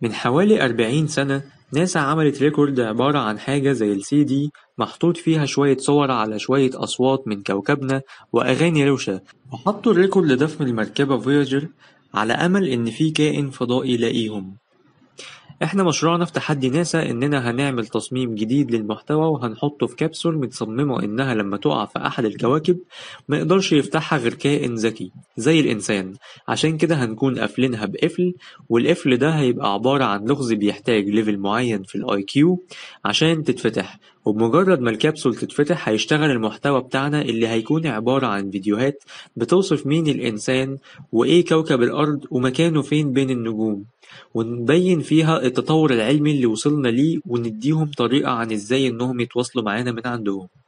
من حوالي أربعين سنة ناسا عملت ريكورد عبارة عن حاجة زي السي دي محطوط فيها شوية صور على شوية أصوات من كوكبنا وأغاني روشة وحطوا الريكورد ده في المركبة فوياجر على أمل إن في كائن فضائي يلاقيهم إحنا مشروعنا في تحدي ناسا إننا هنعمل تصميم جديد للمحتوى وهنحطه في كبسول متصممة إنها لما تقع في أحد الكواكب ميقدرش يفتحها غير كائن ذكي زي الإنسان عشان كده هنكون قافلينها بقفل والقفل ده هيبقى عبارة عن لغز بيحتاج ليفل معين في الآي كيو عشان تتفتح وبمجرد ما الكبسول تتفتح هيشتغل المحتوى بتاعنا اللي هيكون عبارة عن فيديوهات بتوصف مين الإنسان وإيه كوكب الأرض ومكانه فين بين النجوم ونبين فيها التطور العلمي اللي وصلنا ليه ونديهم طريقة عن إزاي إنهم يتواصلوا معانا من عندهم